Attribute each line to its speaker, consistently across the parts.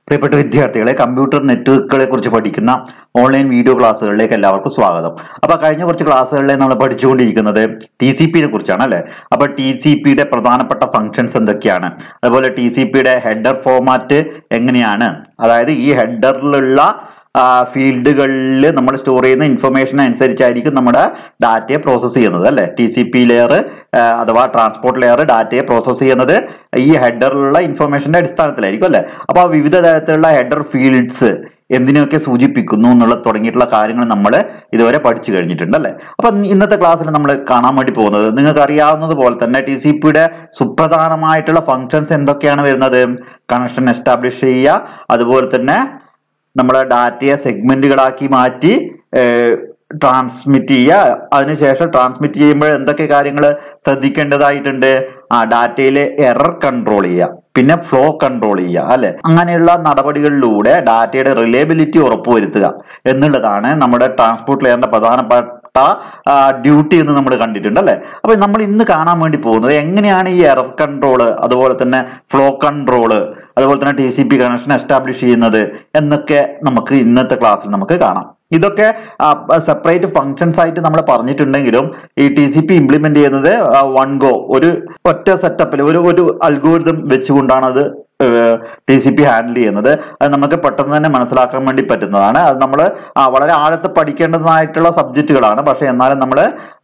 Speaker 1: പ്രിയപ്പെട്ട വിദ്യാർത്ഥികളെ കമ്പ്യൂട്ടർ നെറ്റ്വർക്കുകളെ കുറിച്ച് പഠിക്കുന്ന ഓൺലൈൻ വീഡിയോ ക്ലാസ്സുകളിലേക്ക് എല്ലാവർക്കും സ്വാഗതം അപ്പൊ കഴിഞ്ഞ കുറച്ച് ക്ലാസ്സുകളിലെ നമ്മൾ പഠിച്ചുകൊണ്ടിരിക്കുന്നത് ടി സി പിയെ കുറിച്ചാണ് അല്ലെ അപ്പൊ ടി സി പിയുടെ പ്രധാനപ്പെട്ട ഫങ്ഷൻസ് എന്തൊക്കെയാണ് അതുപോലെ ടി സി പിയുടെ ഹെഡർ ഫോമാറ്റ് എങ്ങനെയാണ് അതായത് ഈ ഹെഡറിലുള്ള ഫീൽഡുകളിൽ നമ്മൾ സ്റ്റോർ ചെയ്യുന്ന ഇൻഫർമേഷൻ അനുസരിച്ചായിരിക്കും നമ്മുടെ ഡാറ്റയെ പ്രോസസ്സ് ചെയ്യുന്നത് അല്ലെ ടി സി പി ലെയർ അഥവാ ട്രാൻസ്പോർട്ട് ലെയർ ഡാറ്റയെ പ്രോസസ്സ് ചെയ്യുന്നത് ഈ ഹെഡറിലുള്ള ഇൻഫർമേഷന്റെ അടിസ്ഥാനത്തിലായിരിക്കും അല്ലെ അപ്പോൾ ആ വിവിധ തരത്തിലുള്ള ഹെഡർ ഫീൽഡ്സ് എന്തിനൊക്കെ സൂചിപ്പിക്കുന്നു എന്നുള്ള തുടങ്ങിയിട്ടുള്ള കാര്യങ്ങൾ നമ്മൾ ഇതുവരെ പഠിച്ചു കഴിഞ്ഞിട്ടുണ്ട് അല്ലേ അപ്പൊ ഇന്നത്തെ ക്ലാസ്സിൽ നമ്മൾ കാണാൻ വേണ്ടി പോകുന്നത് നിങ്ങൾക്ക് അറിയാവുന്നത് പോലെ തന്നെ ടി സി പിയുടെ സുപ്രധാനമായിട്ടുള്ള ഫങ്ഷൻസ് എന്തൊക്കെയാണ് വരുന്നത് കണക്ഷൻ എസ്റ്റാബ്ലിഷ് ചെയ്യുക അതുപോലെ തന്നെ നമ്മളെ ഡാറ്റയെ സെഗ്മെന്റുകളാക്കി മാറ്റി ട്രാൻസ്മിറ്റ് ചെയ്യുക അതിനുശേഷം ട്രാൻസ്മിറ്റ് ചെയ്യുമ്പോൾ എന്തൊക്കെ കാര്യങ്ങൾ ശ്രദ്ധിക്കേണ്ടതായിട്ടുണ്ട് ആ ഡാറ്റയിലെ എറർ കൺട്രോൾ ചെയ്യുക പിന്നെ ഫ്ലോ കൺട്രോൾ ചെയ്യുക അല്ലെ അങ്ങനെയുള്ള നടപടികളിലൂടെ ഡാറ്റയുടെ റിലയബിലിറ്റി ഉറപ്പുവരുത്തുക എന്നുള്ളതാണ് നമ്മുടെ ട്രാൻസ്പോർട്ട് ലെയറിന്റെ പ്രധാനപ്പെട്ട ഡ്യൂട്ടി എന്ന് നമ്മൾ കണ്ടിട്ടുണ്ട് അല്ലെ അപ്പൊ നമ്മൾ ഇന്ന് കാണാൻ വേണ്ടി പോകുന്നത് എങ്ങനെയാണ് ഈ എറർ കൺട്രോള് അതുപോലെ തന്നെ ഫ്ലോ കൺട്രോള് അതുപോലെ തന്നെ T C P connection establish ചെയ്യുന്നത് എന്നൊക്കെ നമുക്ക് ഇന്നത്തെ ക്ലാസ്സിൽ നമുക്ക് കാണാം ഇതൊക്കെ സെപ്പറേറ്റ് ഫങ്ഷൻസ് ആയിട്ട് നമ്മൾ പറഞ്ഞിട്ടുണ്ടെങ്കിലും ഈ ടി സി പി ഇംപ്ലിമെന്റ് ചെയ്യുന്നത് വൺ ഗോ ഒരു ഒറ്റ സെറ്റപ്പിൽ ഒരു ഒരു അൽഗോരിതം വെച്ചുകൊണ്ടാണ് അത് ടി സി പി ഹാൻഡിൽ ചെയ്യുന്നത് അത് നമുക്ക് പെട്ടെന്ന് തന്നെ മനസ്സിലാക്കാൻ വേണ്ടി പറ്റുന്നതാണ് അത് നമ്മൾ വളരെ ആഴത്ത് പഠിക്കേണ്ടതായിട്ടുള്ള സബ്ജക്റ്റുകളാണ് പക്ഷെ എന്നാലും നമ്മൾ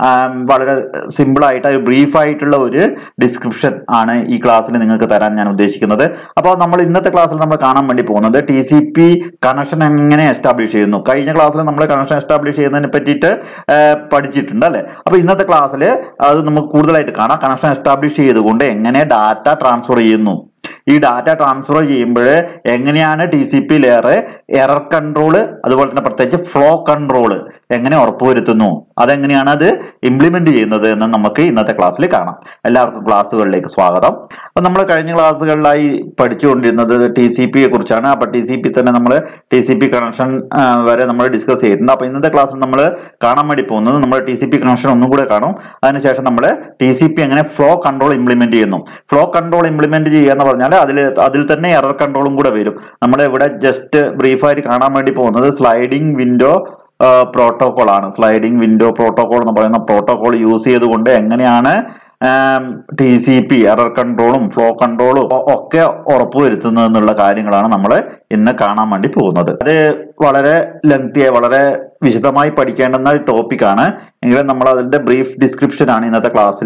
Speaker 1: വളരെ സിമ്പിൾ ആയിട്ട് ബ്രീഫ് ആയിട്ടുള്ള ഒരു ഡിസ്ക്രിപ്ഷൻ ആണ് ഈ ക്ലാസ്സിൽ നിങ്ങൾക്ക് തരാൻ ഞാൻ ഉദ്ദേശിക്കുന്നത് അപ്പോൾ നമ്മൾ ഇന്നത്തെ ക്ലാസ്സിൽ നമ്മൾ കാണാൻ വേണ്ടി പോകുന്നത് ടി സി പി കണക്ഷൻ എങ്ങനെ എസ്റ്റാബ്ലിഷ് ചെയ്യുന്നു കഴിഞ്ഞ ക്ലാസ്സിൽ നമ്മൾ കണക്ഷൻ എസ്റ്റാബ്ലിഷ് ചെയ്യുന്നതിനെ പറ്റിയിട്ട് പഠിച്ചിട്ടുണ്ട് അല്ലേ അപ്പോൾ ഇന്നത്തെ ക്ലാസ്സിൽ അത് നമുക്ക് കൂടുതലായിട്ട് കാണാം കണക്ഷൻ എസ്റ്റാബ്ലിഷ് ചെയ്തുകൊണ്ട് എങ്ങനെ ഡാറ്റ ട്രാൻസ്ഫർ ചെയ്യുന്നു ഈ ഡാറ്റ ട്രാൻസ്ഫർ ചെയ്യുമ്പോൾ എങ്ങനെയാണ് T C P layer error control അതുപോലെ തന്നെ പ്രത്യേകിച്ച് ഫ്ലോ കൺട്രോൾ എങ്ങനെ ഉറപ്പുവരുത്തുന്നു അതെങ്ങനെയാണ് അത് ഇംപ്ലിമെന്റ് ചെയ്യുന്നത് എന്ന് നമുക്ക് ഇന്നത്തെ ക്ലാസ്സിൽ കാണാം എല്ലാവർക്കും ക്ലാസ്സുകളിലേക്ക് സ്വാഗതം അപ്പൊ നമ്മൾ കഴിഞ്ഞ ക്ലാസ്സുകളിലായി പഠിച്ചുകൊണ്ടിരുന്നത് ടി സി പിയെ കുറിച്ചാണ് അപ്പൊ ടി സി പി തന്നെ നമ്മൾ ടി സി പി കണക്ഷൻ വരെ നമ്മൾ ഡിസ്കസ് ചെയ്തിട്ടുണ്ട് അപ്പൊ ഇന്നത്തെ ക്ലാസ്സിൽ നമ്മൾ കാണാൻ വേണ്ടി പോകുന്നത് നമ്മൾ ടി സി പി കണക്ഷൻ ഒന്നും കൂടെ കാണും അതിനുശേഷം നമ്മൾ ടി സി പി എങ്ങനെ ഫ്ലോ കൺട്രോൾ ഇംപ്ലിമെന്റ് ചെയ്യുന്നു ഫ്ലോ കൺട്രോൾ ഇംപ്ലിമെന്റ് ചെയ്യുക എന്ന് പറഞ്ഞാൽ അതിൽ അതിൽ തന്നെ എറർ കൺട്രോളും കൂടെ വരും നമ്മൾ ഇവിടെ ജസ്റ്റ് ബ്രീഫായിട്ട് കാണാൻ വേണ്ടി പോകുന്നത് സ്ലൈഡിംഗ് വിൻഡോ പ്രോട്ടോകോൾ ആണ് സ്ലൈഡിംഗ് വിൻഡോ പ്രോട്ടോകോൾ എന്ന് പറയുന്ന പ്രോട്ടോകോൾ യൂസ് ചെയ്തുകൊണ്ട് എങ്ങനെയാണ് ടി സി പി എറർ കൺട്രോളും ഫ്ലോ കൺട്രോളും ഒക്കെ ഉറപ്പുവരുത്തുന്നത് എന്നുള്ള കാര്യങ്ങളാണ് നമ്മൾ ഇന്ന് കാണാൻ വേണ്ടി പോകുന്നത് അത് വളരെ ലെങ്തിയായി വളരെ വിശദമായി പഠിക്കേണ്ടുന്ന ടോപ്പിക്കാണ് എങ്കിലും നമ്മൾ അതിന്റെ ബ്രീഫ് ഡിസ്ക്രിപ്ഷൻ ആണ് ഇന്നത്തെ ക്ലാസ്സിൽ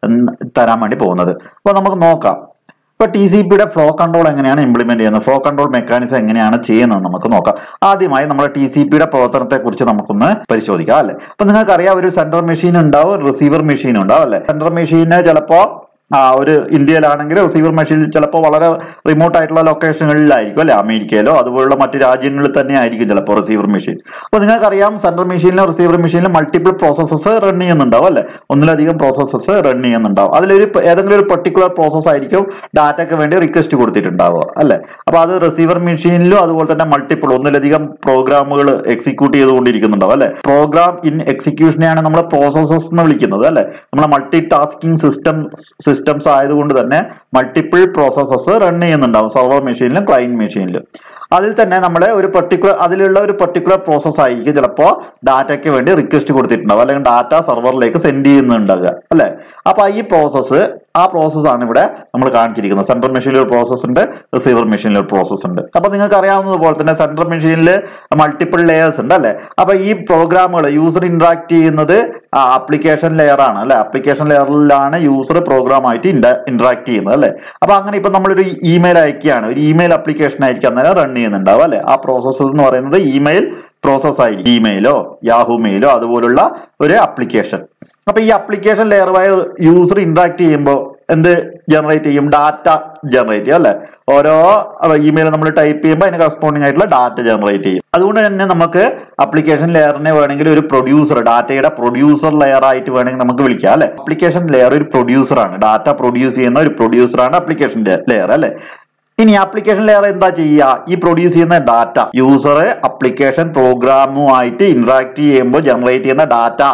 Speaker 1: തരാൻ വേണ്ടി പോകുന്നത് അപ്പൊ നമുക്ക് നോക്കാം ഇപ്പൊ ടി സി പിയുടെ ഫ്ലോ കൺട്രോൾ എങ്ങനെയാണ് ഇംപ്ലിമെന്റ് ചെയ്യുന്നത് ഫ്ലോ കൺട്രോൾ മെക്കാനിസം എങ്ങനെയാണ് ചെയ്യുന്നത് നമുക്ക് നോക്കാം ആദ്യമായി നമ്മൾ ടി സി പിയുടെ പ്രവർത്തനത്തെ കുറിച്ച് നമുക്കൊന്ന് പരിശോധിക്കാം അല്ലെ അപ്പൊ നിങ്ങൾക്ക് അറിയാം ഒരു സെൻട്രൽ മെഷീൻ ഉണ്ടാവും റിസീവർ മെഷീൻ ഉണ്ടാവും അല്ലെ സെൻട്രൽ മെഷീന് ചിലപ്പോ ആ ഒരു ഇന്ത്യയിലാണെങ്കിൽ റിസീവർ മെഷീൻ ചിലപ്പോൾ വളരെ റിമോട്ട് ആയിട്ടുള്ള ലൊക്കേഷനുകളിലായിരിക്കും അല്ലെ അമേരിക്കയിലോ അതുപോലുള്ള മറ്റു രാജ്യങ്ങളിൽ തന്നെ ആയിരിക്കും ചിലപ്പോൾ റിസീവർ മെഷീൻ അപ്പോൾ നിങ്ങൾക്കറിയാം സെൻട്രൽ മെഷീനിലും റിസീവർ മെഷീനിലും മൾട്ടിപ്പിൾ പ്രോസസ്സസ് റൺ ചെയ്യുന്നുണ്ടാവും അല്ലെ ഒന്നിലധികം പ്രോസസ്സസ് റൺ ചെയ്യുന്നുണ്ടാവും അതിലൊരു ഏതെങ്കിലും ഒരു പെർട്ടിക്കുലർ പ്രോസസ് ആയിരിക്കും ഡാറ്റയ്ക്ക് വേണ്ടി റിക്വസ്റ്റ് കൊടുത്തിട്ടുണ്ടാവുക അല്ലെ അപ്പോൾ അത് റിസീവർ മെഷീനിലും അതുപോലെ തന്നെ മൾട്ടിപ്പിൾ ഒന്നിലധികം പ്രോഗ്രാമുകൾ എക്സിക്യൂട്ട് ചെയ്തുകൊണ്ടിരിക്കുന്നുണ്ടാവും അല്ലെ പ്രോഗ്രാം ഇൻ എക്സിക്യൂഷനെയാണ് നമ്മൾ പ്രോസസ്സസ് എന്ന് വിളിക്കുന്നത് അല്ലെ നമ്മളെ മൾട്ടി ടാസ്കിങ് സിസ്റ്റം സിസ്റ്റംസ് ആയതുകൊണ്ട് തന്നെ മൾട്ടിപ്പിൾ പ്രോസസ്സസ് റൺ ചെയ്യുന്നുണ്ടാവും സർവർ മെഷീനിലും ക്ലൈൻറ്റ് മെഷീനിലും അതിൽ തന്നെ നമ്മൾ ഒരു പെർട്ടിക്കുലർ അതിലുള്ള ഒരു പെർട്ടിക്കുലർ പ്രോസസ് ആയിരിക്കും ചിലപ്പോൾ ഡാറ്റയ്ക്ക് വേണ്ടി റിക്വസ്റ്റ് കൊടുത്തിട്ടുണ്ടാവും അല്ലെങ്കിൽ ഡാറ്റ സെർവറിലേക്ക് സെൻഡ് ചെയ്യുന്നുണ്ടാവുക അല്ലെ അപ്പൊ ഈ പ്രോസസ്സ് ആ പ്രോസസ് ആണ് ഇവിടെ നമ്മൾ കാണിച്ചിരിക്കുന്നത് സെൻട്രൽ മെഷീനിൽ ഒരു പ്രോസസ് ഉണ്ട് റിസീവർ മെഷീനിൽ ഒരു പ്രോസസ് ഉണ്ട് അപ്പൊ നിങ്ങൾക്ക് അറിയാവുന്നത് പോലെ തന്നെ സെൻട്രൽ മെഷീനിൽ മൾട്ടിപ്പിൾ ലെയേഴ്സ് ഉണ്ട് അല്ലെ അപ്പൊ ഈ പ്രോഗ്രാമുകൾ യൂസർ ഇന്ററാക്ട് ചെയ്യുന്നത് ആപ്ലിക്കേഷൻ ലെയർ ആണ് അല്ലെ ആപ്ലിക്കേഷൻ ലെയറിലാണ് യൂസർ പ്രോഗ്രാം ആയിട്ട് ഇന്ററാക്ട് ചെയ്യുന്നത് അല്ലെ അപ്പൊ അങ്ങനെ ഇപ്പൊ നമ്മളൊരു ഇമെയിൽ അയക്കുകയാണ് ഒരു ഇമെയിൽ ആപ്ലിക്കേഷൻ ആയിരിക്കും അന്നേരം റൺ ചെയ്യുന്നുണ്ടാവും അല്ലെ ആ പ്രോസസ്സ് എന്ന് പറയുന്നത് ഇമെയിൽ പ്രോസസ് ആയിരിക്കും ഇമെയിലോ യാഹു മെയിലോ അതുപോലുള്ള ഒരു ആപ്ലിക്കേഷൻ അപ്പൊ ഈ ആപ്ലിക്കേഷൻ ലെയറുമായി യൂസർ ഇന്ററാക്ട് ചെയ്യുമ്പോൾ എന്ത് ജനറേറ്റ് ചെയ്യും ഡാറ്റ ജനറേറ്റ് ചെയ്യും അല്ലെ ഓരോ ഇമെയിൽ നമ്മൾ ടൈപ്പ് ചെയ്യുമ്പോൾ അതിന് കറസ്പോണ്ടിങ് ആയിട്ടുള്ള ഡാറ്റ ജനറേറ്റ് ചെയ്യും അതുകൊണ്ട് തന്നെ നമുക്ക് ആപ്ലിക്കേഷൻ ലെയറിനെ വേണമെങ്കിൽ ഒരു പ്രൊഡ്യൂസർ ഡാറ്റയുടെ പ്രൊഡ്യൂസർ ലെയർ ആയിട്ട് വേണമെങ്കിൽ നമുക്ക് വിളിക്കാം അല്ലെ ആപ്ലിക്കേഷൻ ലെയർ ഒരു പ്രൊഡ്യൂസർ ആണ് ഡാറ്റ പ്രൊഡ്യൂസ് ചെയ്യുന്ന ഒരു പ്രൊഡ്യൂസർ ആണ് ആപ്ലിക്കേഷൻ ലെയർ അല്ലെ ഇനി ആപ്ലിക്കേഷൻ ലെയർ എന്താ ചെയ്യുക ഈ പ്രൊഡ്യൂസ് ചെയ്യുന്ന ഡാറ്റ യൂസർ ആപ്ലിക്കേഷൻ പ്രോഗ്രാമുമായിട്ട് ഇന്ററാക്ട് ചെയ്യുമ്പോൾ ജനറേറ്റ് ചെയ്യുന്ന ഡാറ്റ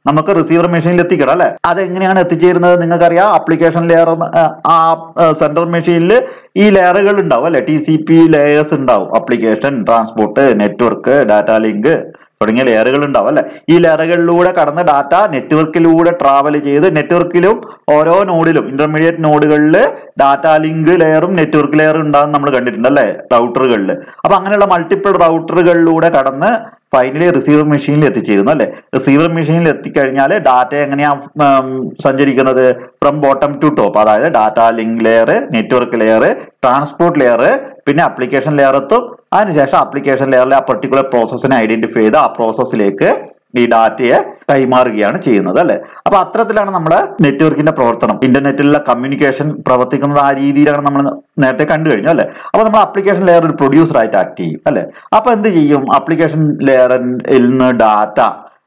Speaker 1: നമുക്ക് റിസീവർ മെഷീനിൽ എത്തിക്കണം അല്ലെ അതെങ്ങനെയാണ് എത്തിച്ചേരുന്നത് നിങ്ങൾക്കറിയാം ആപ്ലിക്കേഷൻ ലെയർ ആ സെൻട്രൽ മെഷീനിൽ ഈ ലെയറുകൾ ഉണ്ടാവും അല്ലെ ടി സി പി ലെയേഴ്സ് ഉണ്ടാവും application transport network data link തുടങ്ങിയ ലെയറുകൾ ഉണ്ടാവും അല്ലെ ഈ ലെയറുകളിലൂടെ കടന്ന് ഡാറ്റ നെറ്റ്വർക്കിലൂടെ ട്രാവൽ ചെയ്ത് നെറ്റ്വർക്കിലും ഓരോ നോഡിലും ഇന്റർമീഡിയറ്റ് നോഡുകളിൽ ഡാറ്റ ലിങ്ക് ലെയറും നെറ്റ്വർക്ക് ലെയറും ഉണ്ടാകും നമ്മൾ കണ്ടിട്ടുണ്ട് അല്ലെ റൗട്ടറുകളിൽ അപ്പൊ അങ്ങനെയുള്ള മൾട്ടിപ്പിൾ റൗട്ടറുകളിലൂടെ കടന്ന് ഫൈനലി റിസീവർ മെഷീനിൽ എത്തിച്ചേരുന്നു അല്ലെ റിസീവർ മെഷീനിൽ എത്തിക്കഴിഞ്ഞാൽ ഡാറ്റ എങ്ങനെയാ ഉം, സഞ്ചരിക്കുന്നത് ഫ്രം ബോട്ടം ടു ടോപ്പ് അതായത് data link layer network layer transport layer പിന്നെ ആപ്ലിക്കേഷൻ ലെയർ എത്തും അതിനുശേഷം ആപ്ലിക്കേഷൻ ലെയറിലെ ആ പെർട്ടിക്കുലർ പ്രോസസ്സിനെ ഐഡന്റിഫൈ ചെയ്ത് ആ പ്രോസസ്സിലേക്ക് ഈ ഡാറ്റയെ കൈമാറുകയാണ് ചെയ്യുന്നത് അല്ലെ അപ്പൊ അത്തരത്തിലാണ് നമ്മുടെ നെറ്റ്വർക്കിന്റെ പ്രവർത്തനം ഇന്റർനെറ്റിലുള്ള കമ്മ്യൂണിക്കേഷൻ പ്രവർത്തിക്കുന്നത് ആ രീതിയിലാണ് നമ്മൾ നേരത്തെ കണ്ടു കഴിഞ്ഞു അല്ലെ അപ്പൊ നമ്മൾ ആപ്ലിക്കേഷൻ ലെയർ ഒരു പ്രൊഡ്യൂസർ ആയിട്ട് ആക്ട് ചെയ്യും അല്ലെ അപ്പൊ എന്ത് ചെയ്യും ആപ്ലിക്കേഷൻ ലെയറിൽ നിന്ന് ഡാറ്റ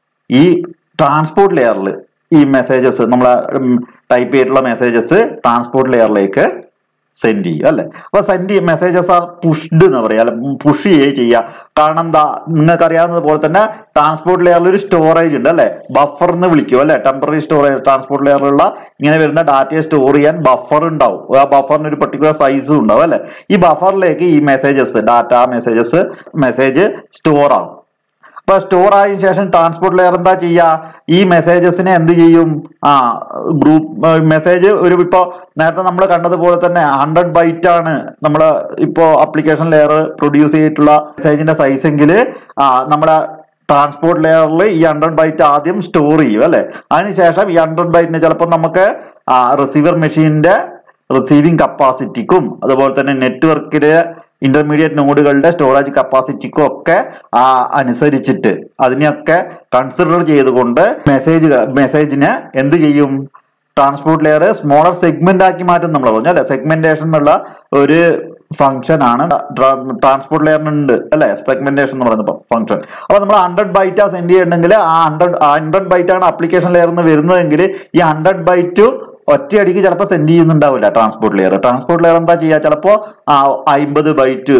Speaker 1: ഈ ട്രാൻസ്പോർട്ട് ലെയറിൽ ഈ മെസ്സേജസ് നമ്മൾ ടൈപ്പ് ചെയ്തിട്ടുള്ള മെസ്സേജസ് ട്രാൻസ്പോർട്ട് ലെയറിലേക്ക് സെൻഡ് ചെയ്യും അല്ലെ അപ്പൊ സെൻഡ് മെസ്സേജസ് ആർ പുഷ്ഡ് എന്ന് പറയാം അല്ലെ പുഷ് ചെയ്യുക ചെയ്യുക കാരണം എന്താ നിങ്ങൾക്ക് അറിയാവുന്നത് പോലെ തന്നെ ട്രാൻസ്പോർട്ട് ലെയറിൽ ഒരു സ്റ്റോറേജ് ഉണ്ട് അല്ലെ ബഫർ എന്ന് വിളിക്കും അല്ലെ ടെമ്പററി സ്റ്റോറേജ് ട്രാൻസ്പോർട്ട് ലെയറിലുള്ള ഇങ്ങനെ വരുന്ന ഡാറ്റയെ സ്റ്റോർ ചെയ്യാൻ ബഫർ ഉണ്ടാവും ആ ബഫറിന് ഒരു പെർട്ടിക്കുലർ സൈസും ഉണ്ടാവും അല്ലെ ഈ ബഫറിലേക്ക് ഈ messages data messages message store ആവും അപ്പൊ സ്റ്റോർ ആയതിനു ശേഷം ട്രാൻസ്പോർട്ട് ലെയർ എന്താ ചെയ്യുക ഈ മെസ്സേജസിനെ എന്ത് ചെയ്യും ആ ഗ്രൂപ്പ് മെസ്സേജ് ഒരു ഇപ്പോ നേരത്തെ നമ്മൾ കണ്ടതുപോലെ തന്നെ ഹൺഡ്രഡ് ബൈറ്റ് ആണ് നമ്മൾ ഇപ്പോ ആപ്ലിക്കേഷൻ ലെയർ പ്രൊഡ്യൂസ് ചെയ്തിട്ടുള്ള മെസ്സേജിന്റെ സൈസ് എങ്കിൽ ആ നമ്മുടെ ട്രാൻസ്പോർട്ട് ലെയറിൽ ഈ ഹൺഡ്രഡ് ബൈറ്റ് ആദ്യം സ്റ്റോർ ചെയ്യും അല്ലെ അതിനുശേഷം ഈ ഹൺഡ്രഡ് ബൈറ്റിന് ചിലപ്പോൾ നമുക്ക് റിസീവർ മെഷീന്റെ റിസീവിംഗ് കപ്പാസിറ്റിക്കും അതുപോലെ തന്നെ നെറ്റ്വർക്കിലെ ഇന്റർമീഡിയറ്റ് നോഡുകളുടെ സ്റ്റോറേജ് കപ്പാസിറ്റിക്കും ഒക്കെ ആ അനുസരിച്ചിട്ട് അതിനെയൊക്കെ കൺസിഡർ ചെയ്തുകൊണ്ട് മെസ്സേജ് മെസ്സേജിനെ എന്ത് ചെയ്യും ട്രാൻസ്പോർട്ട് ലെയർ സ്മോളർ സെഗ്മെന്റ് ആക്കി മാറ്റും നമ്മൾ പറഞ്ഞു അല്ലെ സെഗ്മെന്റേഷൻ എന്നുള്ള ഒരു ഫംഗ്ഷൻ ആണ് ട്രാൻസ്പോർട്ട് ലെയറിനുണ്ട് അല്ലെ സെഗ്മെന്റേഷൻ എന്ന് പറയുന്ന ഫംഗ്ഷൻ അപ്പൊ നമ്മൾ ഹൺഡ്രഡ് ബൈറ്റ് ആ സെൻഡ് ചെയ്യണമെങ്കിൽ ആ ഹൺഡ്രഡ് ഹൺഡ്രഡ് ബൈറ്റ് ആണ് ആപ്ലിക്കേഷൻ ലെയറിൽ നിന്ന് വരുന്നതെങ്കിൽ ഈ ഹൺഡ്രഡ് ബൈറ്റ് ഒറ്റയടിക്ക് ചിലപ്പോൾ സെൻഡ് ചെയ്യുന്നുണ്ടാവില്ല ട്രാൻസ്പോർട്ട് ലെയർ ട്രാൻസ്പോർട്ട് ലെയർ എന്താ ചെയ്യുക ചിലപ്പോൾ അമ്പത് ബൈറ്റ്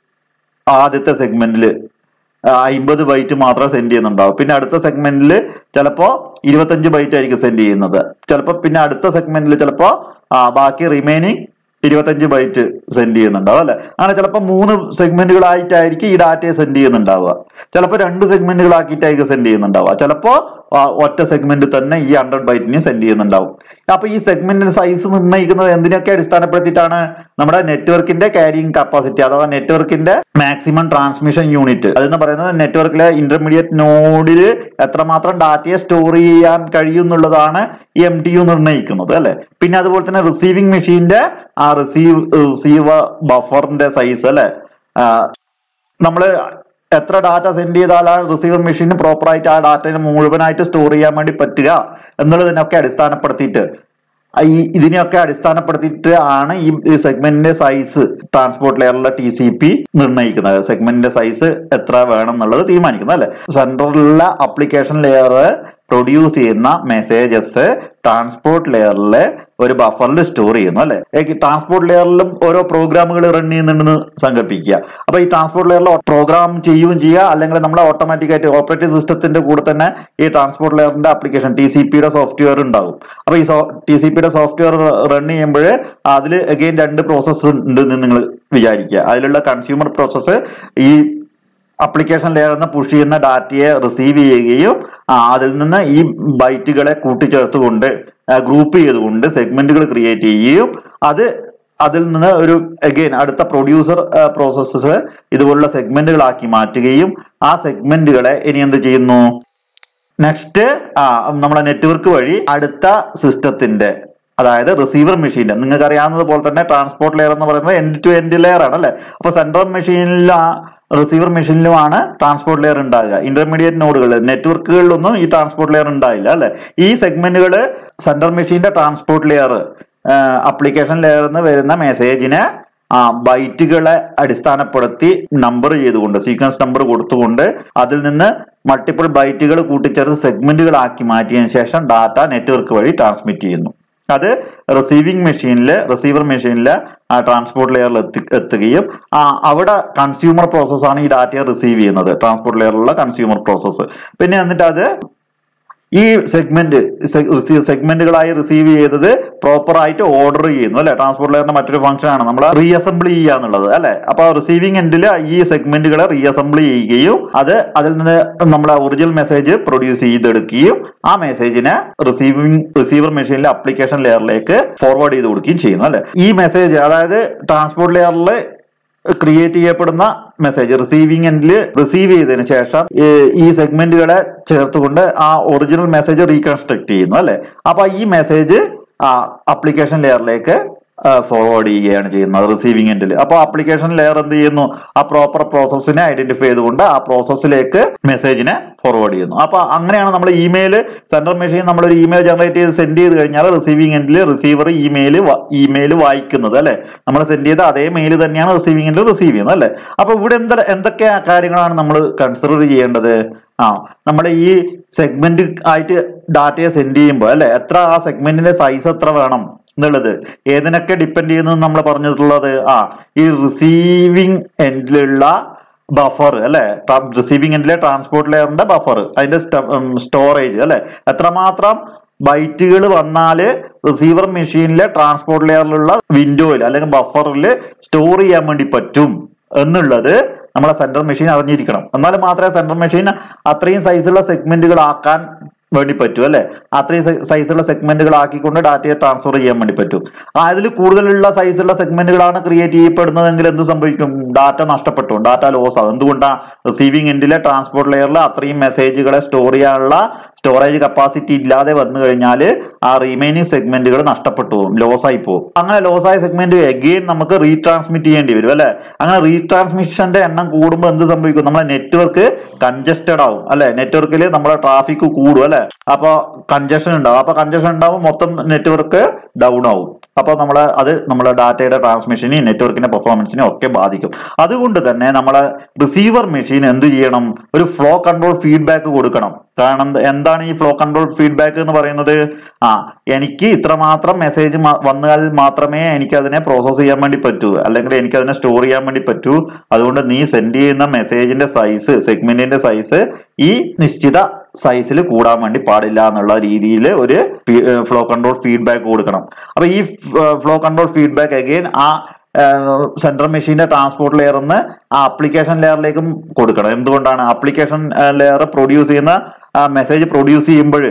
Speaker 1: ആദ്യത്തെ സെഗ്മെന്റിൽ അമ്പത് ബൈറ്റ് മാത്രമേ സെൻഡ് ചെയ്യുന്നുണ്ടാവും പിന്നെ അടുത്ത സെഗ്മെന്റിൽ ചിലപ്പോൾ ഇരുപത്തഞ്ച് ബൈറ്റ് ആയിരിക്കും സെൻഡ് ചെയ്യുന്നത് ചിലപ്പോൾ പിന്നെ അടുത്ത സെഗ്മെന്റിൽ ചിലപ്പോൾ ബാക്കി റിമൈനിങ് ഇരുപത്തഞ്ച് ബൈറ്റ് സെൻഡ് ചെയ്യുന്നുണ്ടാവും അല്ലെ അങ്ങനെ ചിലപ്പോൾ മൂന്ന് സെഗ്മെന്റുകളായിട്ടായിരിക്കും ഈ ഡാറ്റയെ സെൻഡ് ചെയ്യുന്നുണ്ടാവുക ചിലപ്പോൾ രണ്ട് സെഗ്മെന്റുകളാക്കിയിട്ടായിരിക്കും സെൻഡ് ചെയ്യുന്നുണ്ടാവുക ചിലപ്പോൾ ഒറ്റ സെഗ്മെന്റ് തന്നെ ഈ ഹൺഡ്രഡ് ബൈറ്റിനെ സെൻഡ് ചെയ്യുന്നുണ്ടാവും അപ്പൊ ഈ സെഗ്മെന്റിന്റെ സൈസ് നിർണ്ണയിക്കുന്നത് എന്തിനൊക്കെ അടിസ്ഥാനപ്പെടുത്തിയിട്ടാണ് നമ്മുടെ നെറ്റ്വർക്കിന്റെ ക്യാരിയിങ് കപ്പാസിറ്റി അഥവാ നെറ്റ്വർക്കിന്റെ മാക്സിമം ട്രാൻസ്മിഷൻ യൂണിറ്റ് അതെന്ന് പറയുന്നത് നെറ്റ്വർക്കിലെ ഇന്റർമീഡിയറ്റ് നോഡിൽ എത്രമാത്രം ഡാറ്റയെ സ്റ്റോർ ചെയ്യാൻ കഴിയും എന്നുള്ളതാണ് ഈ എം ടി യു നിർണ്ണയിക്കുന്നത് അല്ലെ പിന്നെ അതുപോലെ തന്നെ റിസീവിംഗ് മെഷീന്റെ ആ റിസീവ് റിസീവർ ബഫറിന്റെ സൈസ് അല്ലെ നമ്മള് എത്ര ഡാറ്റ സെൻഡ് ചെയ്താലാണ് റിസീവർ മെഷീന് പ്രോപ്പറായിട്ട് ആ ഡാറ്റയെ മുഴുവനായിട്ട് സ്റ്റോർ ചെയ്യാൻ വേണ്ടി പറ്റുക എന്നുള്ളതിനൊക്കെ അടിസ്ഥാനപ്പെടുത്തിയിട്ട് ഈ ഇതിനെയൊക്കെ അടിസ്ഥാനപ്പെടുത്തിയിട്ട് ആണ് ഈ സെഗ്മെന്റിന്റെ സൈസ് ട്രാൻസ്പോർട്ട് ലെയറിലെ ടി സി പി നിർണ്ണയിക്കുന്നത് സെഗ്മെന്റിന്റെ സൈസ് എത്ര വേണം എന്നുള്ളത് തീരുമാനിക്കുന്നത് അല്ലെ സെൻട്രലിലെ ആപ്ലിക്കേഷൻ ലെയർ പ്രൊഡ്യൂസ് ചെയ്യുന്ന മെസ്സേജസ് ട്രാൻസ്പോർട്ട് ലെയറിൽ ഒരു ബഫറിൽ സ്റ്റോർ ചെയ്യുന്നു അല്ലെ ട്രാൻസ്പോർട്ട് ലെയറിലും ഓരോ പ്രോഗ്രാമുകൾ റൺ ചെയ്യുന്നുണ്ടെന്ന് സങ്കല്പിക്കുക അപ്പൊ ഈ ട്രാൻസ്പോർട്ട് ലെയറിൽ പ്രോഗ്രാം ചെയ്യുകയും ചെയ്യുക അല്ലെങ്കിൽ നമ്മൾ ഓട്ടോമാറ്റിക് ആയിട്ട് ഓപ്പറേറ്റിംഗ് സിസ്റ്റത്തിന്റെ കൂടെ തന്നെ ഈ ട്രാൻസ്പോർട്ട് ലെയറിന്റെ ആപ്ലിക്കേഷൻ ടി സി പിയുടെ സോഫ്റ്റ്വെയർ ഉണ്ടാവും അപ്പൊ ഈ ടി സി പിയുടെ സോഫ്റ്റ്വെയർ റൺ ചെയ്യുമ്പോൾ അതിൽ അഗെയിൻ രണ്ട് പ്രോസസ്സ് ഉണ്ട് എന്ന് നിങ്ങൾ വിചാരിക്കുക അതിലുള്ള കൺസ്യൂമർ പ്രോസസ്സ് ഈ അപ്ലിക്കേഷൻ ലെയറിൽ നിന്ന് പുഷ് ചെയ്യുന്ന ഡാറ്റയെ റിസീവ് ചെയ്യുകയും ആ, അതിൽ നിന്ന് ഈ ബൈറ്റുകളെ കൂട്ടിച്ചേർത്തുകൊണ്ട് ഗ്രൂപ്പ് ചെയ്തുകൊണ്ട് സെഗ്മെന്റുകൾ ക്രിയേറ്റ് ചെയ്യുകയും അത് അതിൽ നിന്ന് ഒരു അഗെയിൻ അടുത്ത പ്രൊഡ്യൂസർ പ്രോസസ്സസ് ഇതുപോലുള്ള സെഗ്മെന്റുകളാക്കി മാറ്റുകയും ആ സെഗ്മെന്റുകളെ ഇനി എന്ത് ചെയ്യുന്നു നെക്സ്റ്റ് ആ നമ്മളെ നെറ്റ്വർക്ക് വഴി അടുത്ത സിസ്റ്റത്തിന്റെ അതായത് റിസീവർ മെഷീന്റെ നിങ്ങൾക്ക് അറിയാവുന്നത് പോലെ തന്നെ ട്രാൻസ്പോർട്ട് ലെയർ എന്ന് പറയുന്നത് എൻഡ് ടു എൻഡ് ലെയർ ആണ് അല്ലെ അപ്പൊ സെൻട്രൽ മെഷീനിലും റിസീവർ മെഷീനിലുമാണ് ട്രാൻസ്പോർട്ട് ലെയർ ഉണ്ടാകുക ഇന്റർമീഡിയറ്റ് നോഡുകൾ നെറ്റ്വർക്കുകളിലൊന്നും ഈ ട്രാൻസ്പോർട്ട് ലെയർ ഉണ്ടായില്ല അല്ലെ ഈ സെഗ്മെന്റുകൾ സെൻട്രൽ മെഷീന്റെ ട്രാൻസ്പോർട്ട് ലെയർ അപ്ലിക്കേഷൻ ലെയറിൽ നിന്ന് വരുന്ന മെസ്സേജിനെ ആ ബൈറ്റുകളെ അടിസ്ഥാനപ്പെടുത്തി നമ്പർ ചെയ്തുകൊണ്ട് സീക്വൻസ് നമ്പർ കൊടുത്തുകൊണ്ട് അതിൽ നിന്ന് മൾട്ടിപ്പിൾ ബൈറ്റുകൾ കൂട്ടിച്ചേർത്ത് സെഗ്മെന്റുകളാക്കി മാറ്റിയതിനു ശേഷം ഡാറ്റ നെറ്റ്വർക്ക് വഴി ട്രാൻസ്മിറ്റ് ചെയ്യുന്നു അത് റിസീവിംഗ് മെഷീനിൽ റിസീവർ മെഷീനിൽ ആ ട്രാൻസ്പോർട്ട് ലെയറിൽ എത്തി എത്തുകയും ആ അവിടെ കൺസ്യൂമർ പ്രോസസ്സാണ് ഈ ഡാറ്റയെ റിസീവ് ചെയ്യുന്നത് ട്രാൻസ്പോർട്ട് ലെയറിലുള്ള കൺസ്യൂമർ പ്രോസസ്സ് പിന്നെ എന്നിട്ട് അത് ഈ സെഗ്മെന്റ് സെഗ്മെന്റുകളായി റിസീവ് ചെയ്തത് പ്രോപ്പർ ആയിട്ട് ഓർഡർ ചെയ്യുന്നു അല്ലെ ട്രാൻസ്പോർട്ട് ലെയറിന്റെ മറ്റൊരു ഫംഗ്ഷൻ ആണ് നമ്മൾ റീഅസംബിൾ ചെയ്യുക എന്നുള്ളത് അല്ലെ അപ്പൊ റിസീവിംഗ് എൻഡിൽ ഈ സെഗ്മെന്റുകളെ റീഅസംബിൾ ചെയ്യുകയും അത് അതിൽ നിന്ന് നമ്മളെ ഒറിജിനൽ മെസ്സേജ് പ്രൊഡ്യൂസ് ചെയ്തെടുക്കുകയും ആ മെസ്സേജിനെ റിസീവിംഗ് റിസീവർ മെഷീനിലെ അപ്ലിക്കേഷൻ ലെയറിലേക്ക് ഫോർവേഡ് ചെയ്ത് കൊടുക്കുകയും ചെയ്യുന്നു അല്ലെ ഈ മെസ്സേജ് അതായത് ട്രാൻസ്പോർട്ട് ലെയറിൽ ക്രിയേറ്റ് ചെയ്യപ്പെടുന്ന മെസ്സേജ് റിസീവിംഗ് എൻഡിൽ റിസീവ് ചെയ്തതിന് ശേഷം ഈ- ഈ സെഗ്മെന്റുകളെ ചേർത്തുകൊണ്ട് ആ ഒറിജിനൽ മെസ്സേജ് റീകൺസ്ട്രക്ട് ചെയ്യുന്നു അല്ലെ അപ്പൊ ഈ മെസ്സേജ് ആ അപ്ലിക്കേഷൻ ലെയറിലേക്ക് ഫോർവേഡ് ചെയ്യുകയാണ് ചെയ്യുന്നത് റിസീവിംഗ് എൻഡിൽ അപ്പോൾ ആപ്ലിക്കേഷൻ ലെയർ എന്ത് ചെയ്യുന്നു ആ പ്രോപ്പർ പ്രോസസ്സിനെ ഐഡന്റിഫൈ ചെയ്തുകൊണ്ട് ആ പ്രോസസ്സിലേക്ക് മെസ്സേജിനെ ഫോർവേഡ് ചെയ്യുന്നു അപ്പൊ അങ്ങനെയാണ് നമ്മൾ ഇമെയിൽ സെൻട്രൽ മെഷീൻ നമ്മൾ ഒരു ഇമെയിൽ ജനറേറ്റ് ചെയ്ത് സെൻഡ് ചെയ്ത് കഴിഞ്ഞാൽ റിസീവിംഗ് എൻഡിൽ റിസീവർ ഇമെയിൽ ഇമെയിൽ വായിക്കുന്നത് അല്ലെ നമ്മൾ സെൻഡ് ചെയ്ത അതേ മെയിൽ തന്നെയാണ് റിസീവിംഗ് എൻഡിൽ റിസീവ് ചെയ്യുന്നത് അല്ലെ അപ്പൊ ഇവിടെ എന്ത എന്തൊക്കെ കാര്യങ്ങളാണ് നമ്മൾ കൺസിഡർ ചെയ്യേണ്ടത് ആ നമ്മൾ ഈ സെഗ്മെന്റ് ആയിട്ട് ഡാറ്റയെ സെൻഡ് ചെയ്യുമ്പോൾ അല്ലെ എത്ര ആ സെഗ്മെന്റിന്റെ സൈസ് എത്ര വേണം എന്നുള്ളത് ഏതിനൊക്കെ ഡിപ്പെൻഡ് ചെയ്യുന്നു നമ്മൾ പറഞ്ഞിട്ടുള്ളത് ആ ഈ റിസീവിംഗ് എൻഡിലുള്ള ബഫർ അല്ലെ റിസീവിംഗ് എൻഡിലെ ട്രാൻസ്പോർട്ട് ലെയറിന്റെ ബഫർ അതിന്റെ സ്റ്റോറേജ് അല്ലെ എത്രമാത്രം ബൈറ്റുകൾ വന്നാല് റിസീവർ മെഷീനിലെ ട്രാൻസ്പോർട്ട് ലെയറിലുള്ള വിൻഡോയിൽ അല്ലെങ്കിൽ ബഫറിൽ സ്റ്റോർ ചെയ്യാൻ വേണ്ടി പറ്റും എന്നുള്ളത് നമ്മളെ സെൻട്രൽ മെഷീൻ അറിഞ്ഞിരിക്കണം എന്നാൽ മാത്രമേ സെൻട്രൽ മെഷീൻ അത്രയും സൈസുള്ള സെഗ്മെന്റുകൾ ആക്കാൻ വേണ്ടി പറ്റൂ അല്ലെ അത്രയും സൈസുള്ള സെഗ്മെന്റുകൾ ആക്കിക്കൊണ്ട് ഡാറ്റയെ ട്രാൻസ്ഫർ ചെയ്യാൻ വേണ്ടി പറ്റും അതിൽ കൂടുതലുള്ള സൈസുള്ള സെഗ്മെന്റുകളാണ് ക്രിയേറ്റ് ചെയ്യപ്പെടുന്നതെങ്കിൽ എന്ത് സംഭവിക്കും ഡാറ്റ നഷ്ടപ്പെട്ടു ഡാറ്റ ലോസ് ആവും എന്തുകൊണ്ടാണ് റിസീവിംഗ് എൻഡിലെ ട്രാൻസ്പോർട്ട് ലെയറിൽ അത്രയും മെസ്സേജുകളെ സ്റ്റോർ ചെയ്യാനുള്ള സ്റ്റോറേജ് കപ്പാസിറ്റി ഇല്ലാതെ വന്നു കഴിഞ്ഞാൽ ആ റിമൈനിങ് സെഗ്മെന്റുകൾ നഷ്ടപ്പെട്ടു പോകും ലോസ് ആയി പോകും അങ്ങനെ ലോസ് ആയ സെഗ്മെന്റ് എഗെയിൻ നമുക്ക് റീട്രാൻസ്മിറ്റ് ചെയ്യേണ്ടി വരും അല്ലെ അങ്ങനെ റീട്രാൻസ്മിഷന്റെ എണ്ണം കൂടുമ്പോൾ എന്ത് സംഭവിക്കും നമ്മളെ നെറ്റ്വർക്ക് കൺജസ്റ്റഡ് ആവും അല്ലെ നെറ്റ്വർക്കിൽ നമ്മളെ ട്രാഫിക് കൂടും അല്ലെ അപ്പൊ കൺജഷൻ ഉണ്ടാവും അപ്പൊ കൺജഷൻ ഉണ്ടാവും മൊത്തം നെറ്റ്വർക്ക് ഡൗൺ ആവും അപ്പൊ നമ്മളെ അത് നമ്മളെ ഡാറ്റയുടെ ട്രാൻസ്മിഷനെയും നെറ്റ്വർക്കിന്റെ പെർഫോമൻസിനെയും ഒക്കെ ബാധിക്കും അതുകൊണ്ട് തന്നെ നമ്മളെ റിസീവർ മെഷീൻ എന്ത് ചെയ്യണം ഒരു ഫ്ലോ കൺട്രോൾ ഫീഡ്ബാക്ക് കൊടുക്കണം കാരണം എന്താണ് ഈ ഫ്ലോ കൺട്രോൾ ഫീഡ്ബാക്ക് എന്ന് പറയുന്നത് ആ എനിക്ക് ഇത്രമാത്രം മെസ്സേജ് വന്നാൽ മാത്രമേ എനിക്ക് അതിനെ പ്രോസസ് ചെയ്യാൻ വേണ്ടി പറ്റൂ അല്ലെങ്കിൽ എനിക്ക് അതിനെ സ്റ്റോർ ചെയ്യാൻ വേണ്ടി പറ്റൂ അതുകൊണ്ട് നീ സെൻഡ് ചെയ്യുന്ന മെസ്സേജിന്റെ സൈസ് സെഗ്മെന്റിന്റെ സൈസ് ഈ നിശ്ചിത സൈസിൽ കൂടാൻ വേണ്ടി പാടില്ല എന്നുള്ള രീതിയിൽ ഒരു ഫ്ലോ കൺട്രോൾ ഫീഡ്ബാക്ക് കൊടുക്കണം അപ്പൊ ഈ ഫ്ലോ കൺട്രോൾ ഫീഡ്ബാക്ക് അഗെയിൻ ആ സെൻട്രൽ മെഷീന്റെ ട്രാൻസ്പോർട്ട് ലെയർ നിന്ന് ആ അപ്ലിക്കേഷൻ ലെയറിലേക്കും കൊടുക്കണം എന്തുകൊണ്ടാണ് അപ്ലിക്കേഷൻ ലെയർ പ്രൊഡ്യൂസ് ചെയ്യുന്ന മെസ്സേജ് പ്രൊഡ്യൂസ് ചെയ്യുമ്പോൾ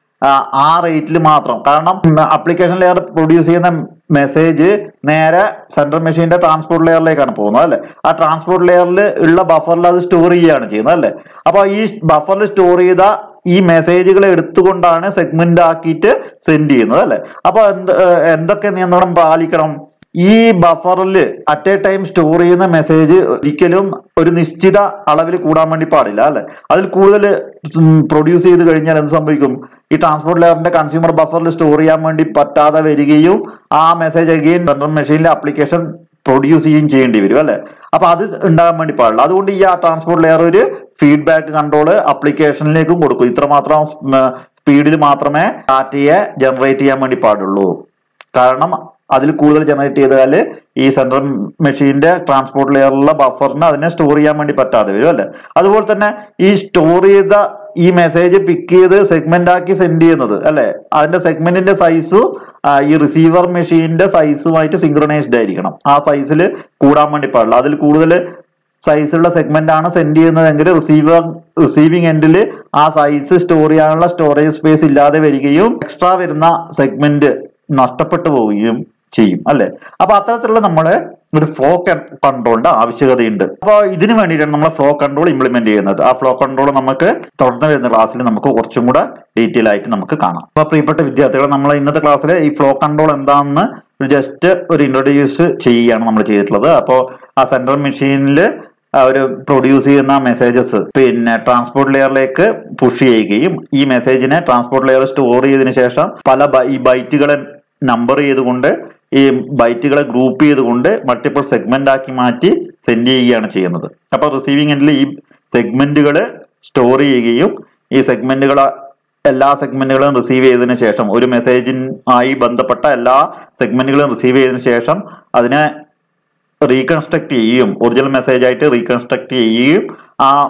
Speaker 1: ആ റേറ്റിൽ മാത്രം കാരണം അപ്ലിക്കേഷൻ ലെയർ പ്രൊഡ്യൂസ് ചെയ്യുന്ന മെസ്സേജ് നേരെ സെൻട്രൽ മെഷീന്റെ ട്രാൻസ്പോർട്ട് ലെയറിലേക്കാണ് പോകുന്നത് അല്ലെ ആ ട്രാൻസ്പോർട്ട് ലെയറിൽ ഉള്ള ബഫറിൽ അത് സ്റ്റോർ ചെയ്യുകയാണ് ചെയ്യുന്നത് അല്ലെ അപ്പൊ ഈ ബഫറിൽ സ്റ്റോർ ചെയ്ത ഈ മെസ്സേജുകൾ എടുത്തുകൊണ്ടാണ് സെഗ്മെന്റ് ആക്കിയിട്ട് സെൻഡ് ചെയ്യുന്നത് അല്ലെ അപ്പൊ എന്ത് എന്തൊക്കെ നിയന്ത്രണം പാലിക്കണം ഈ ബഫറിൽ അറ്റ് എ ടൈം സ്റ്റോർ ചെയ്യുന്ന മെസ്സേജ് ഒരിക്കലും ഒരു നിശ്ചിത അളവിൽ കൂടാൻ വേണ്ടി പാടില്ല അല്ലെ അതിൽ കൂടുതൽ പ്രൊഡ്യൂസ് ചെയ്ത് കഴിഞ്ഞാൽ എന്ത് സംഭവിക്കും ഈ ട്രാൻസ്പോർട്ട് ലെയറിന്റെ കൺസ്യൂമർ ബഫറിൽ സ്റ്റോർ ചെയ്യാൻ വേണ്ടി പറ്റാതെ വരികയും ആ മെസ്സേജ് അഗെയിൻ സെൻട്രൽ മെഷീനിലെ ആപ്ലിക്കേഷൻ പ്രൊഡ്യൂസ് ചെയ്യുകയും ചെയ്യേണ്ടി വരും അല്ലെ അപ്പൊ അത് ഉണ്ടാകാൻ വേണ്ടി പാടില്ല അതുകൊണ്ട് ഈ ആ ട്രാൻസ്പോർട്ട് ലെയർ ഒരു ഫീഡ്ബാക്ക് കൺട്രോൾ ആപ്ലിക്കേഷനിലേക്കും കൊടുക്കും ഇത്രമാത്രം സ്പീഡിൽ മാത്രമേ ഡാറ്റയെ ജനറേറ്റ് ചെയ്യാൻ വേണ്ടി പാടുള്ളൂ കാരണം അതിൽ കൂടുതൽ ജനറേറ്റ് ചെയ്താൽ ഈ സെൻട്രൽ മെഷീന്റെ ട്രാൻസ്പോർട്ട് ലെയറിലുള്ള ബഫറിന് അതിനെ സ്റ്റോർ ചെയ്യാൻ വേണ്ടി പറ്റാതെ വരും അല്ലെ അതുപോലെ തന്നെ ഈ സ്റ്റോർ ചെയ്ത ഈ മെസ്സേജ് പിക്ക് ചെയ്ത് സെഗ്മെന്റ് ആക്കി സെൻഡ് ചെയ്യുന്നത് അല്ലെ അതിന്റെ സെഗ്മെന്റിന്റെ സൈസ് ഈ റിസീവർ മെഷീന്റെ സൈസുമായിട്ട് സിങ്ക്രണൈസ്ഡ് ആയിരിക്കണം ആ സൈസിൽ കൂടാൻ വേണ്ടി പാടില്ല അതിൽ കൂടുതൽ സൈസുള്ള സെഗ്മെന്റ് ആണ് സെൻഡ് ചെയ്യുന്നതെങ്കിൽ റിസീവർ റിസീവിംഗ് എൻഡിൽ ആ സൈസ് സ്റ്റോർ ചെയ്യാനുള്ള സ്റ്റോറേജ് സ്പേസ് ഇല്ലാതെ വരികയും എക്സ്ട്രാ വരുന്ന സെഗ്മെന്റ് നഷ്ടപ്പെട്ടു പോവുകയും ചെയ്യും അല്ലെ അപ്പൊ അത്തരത്തിലുള്ള നമ്മള് ഒരു ഫ്ലോ കൺട്രോളിന്റെ ആവശ്യകതയുണ്ട് അപ്പോൾ ഇതിനു വേണ്ടിയിട്ടാണ് നമ്മൾ ഫ്ലോ കൺട്രോൾ ഇംപ്ലിമെന്റ് ചെയ്യുന്നത് ആ ഫ്ലോ കൺട്രോൾ നമുക്ക് തുടർന്ന് വരുന്ന ക്ലാസ്സിൽ നമുക്ക് കുറച്ചും കൂടെ ഡീറ്റെയിൽ ആയിട്ട് നമുക്ക് കാണാം അപ്പൊ പ്രിയപ്പെട്ട വിദ്യാർത്ഥികളെ നമ്മൾ ഇന്നത്തെ ക്ലാസ്സിൽ ഈ ഫ്ലോ കൺട്രോൾ എന്താണെന്ന് ജസ്റ്റ് ഒരു ഇൻട്രൊഡ്യൂസ് ചെയ്യുകയാണ് നമ്മൾ ചെയ്തിട്ടുള്ളത് അപ്പോൾ ആ സെൻട്രൽ മെഷീനിൽ അവർ പ്രൊഡ്യൂസ് ചെയ്യുന്ന മെസ്സേജസ് പിന്നെ ട്രാൻസ്പോർട്ട് ലെയറിലേക്ക് പുഷ് ചെയ്യുകയും ഈ മെസ്സേജിനെ ട്രാൻസ്പോർട്ട് ലെയർ സ്റ്റോർ ചെയ്തതിനു ശേഷം പല ഈ ബൈറ്റുകളെ നമ്പർ ചെയ്തുകൊണ്ട് ഈ ബൈറ്റുകളെ ഗ്രൂപ്പ് ചെയ്തുകൊണ്ട് മൾട്ടിപ്പിൾ സെഗ്മെന്റ് ആക്കി മാറ്റി സെൻഡ് ചെയ്യുകയാണ് ചെയ്യുന്നത് അപ്പൊ റിസീവിംഗ് എൻഡിൽ ഈ സെഗ്മെന്റുകൾ സ്റ്റോർ ചെയ്യുകയും ഈ സെഗ്മെന്റുകൾ എല്ലാ സെഗ്മെന്റുകളും റിസീവ് ചെയ്തതിനു ശേഷം ഒരു മെസ്സേജിനായി ബന്ധപ്പെട്ട എല്ലാ സെഗ്മെന്റുകളും റിസീവ് ചെയ്തതിനു ശേഷം അതിനെ റീകൺസ്ട്രക്ട് ചെയ്യുകയും ഒറിജിനൽ മെസ്സേജ് ആയിട്ട് റീകൺസ്ട്രക്ട് ചെയ്യുകയും ആ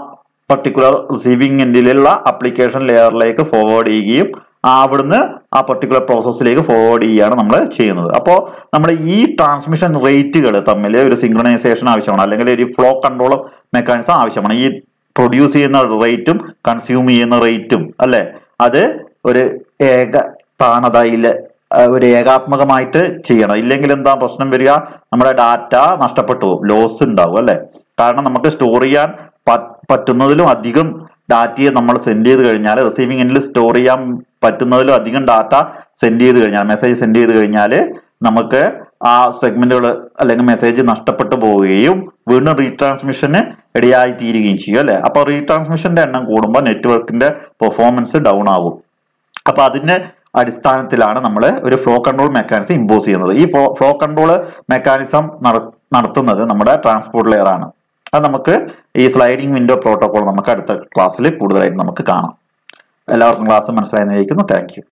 Speaker 1: പർട്ടിക്കുലർ റിസീവിംഗ് എൻഡിലുള്ള അപ്ലിക്കേഷൻ ലെയറിലേക്ക് ഫോർവേഡ് ചെയ്യുകയും അവിടുന്ന് ആ പർട്ടിക്കുലർ പ്രോസസ്സിലേക്ക് ഫോർവേഡ് ചെയ്യുകയാണ് നമ്മൾ ചെയ്യുന്നത് അപ്പോൾ നമ്മൾ ഈ ട്രാൻസ്മിഷൻ റേറ്റുകൾ തമ്മിൽ ഒരു സിങ്ക്രണൈസേഷൻ ആവശ്യമാണ് അല്ലെങ്കിൽ ഒരു ഫ്ലോ കൺട്രോൾ മെക്കാനിസം ആവശ്യമാണ് ഈ പ്രൊഡ്യൂസ് ചെയ്യുന്ന റേറ്റും കൺസ്യൂം ചെയ്യുന്ന റേറ്റും അല്ലെ അത് ഒരു ഏക താണതയിൽ ഒരു ഏകാത്മകമായിട്ട് ചെയ്യണം ഇല്ലെങ്കിൽ എന്താ പ്രശ്നം വരിക നമ്മുടെ ഡാറ്റ നഷ്ടപ്പെട്ടു പോകും ലോസ് ഉണ്ടാവും അല്ലെ കാരണം നമുക്ക് സ്റ്റോർ ചെയ്യാൻ പ- പറ്റുന്നതിലും അധികം ഡാറ്റയെ നമ്മൾ സെൻഡ് ചെയ്ത് കഴിഞ്ഞാൽ റിസീവിംഗ് എൻഡിൽ സ്റ്റോർ ചെയ്യാൻ പറ്റുന്നതിലും അധികം ഡാറ്റ സെൻഡ് ചെയ്ത് കഴിഞ്ഞാൽ മെസ്സേജ് സെൻഡ് ചെയ്ത് കഴിഞ്ഞാൽ നമുക്ക് ആ സെഗ്മെന്റുകൾ അല്ലെങ്കിൽ മെസ്സേജ് നഷ്ടപ്പെട്ടു പോവുകയും വീണ്ടും റീട്രാൻസ്മിഷന് ഇടയായി തീരുകയും ചെയ്യും അല്ലെ അപ്പൊ റീട്രാൻസ്മിഷന്റെ എണ്ണം കൂടുമ്പോൾ നെറ്റ്വർക്കിന്റെ പെർഫോമൻസ് ഡൗൺ ആകും അപ്പൊ അതിന്റെ അടിസ്ഥാനത്തിലാണ് നമ്മൾ ഒരു ഫ്ലോ കൺട്രോൾ മെക്കാനിസം ഇമ്പോസ് ചെയ്യുന്നത് ഈ ഫ്ലോ കൺട്രോൾ മെക്കാനിസം നടത്തുന്നത് നമ്മുടെ ട്രാൻസ്പോർട്ട് ലെയർ ആണ് അത് നമുക്ക് ഈ സ്ലൈഡിംഗ് വിൻഡോ പ്രോട്ടോകോൾ നമുക്ക് അടുത്ത ക്ലാസ്സിൽ കൂടുതലായിട്ട് നമുക്ക് കാണാം എല്ലാവർക്കും ക്ലാസ് മനസ്സിലായെന്ന് വിചാരിക്കുന്നു താങ്ക് യു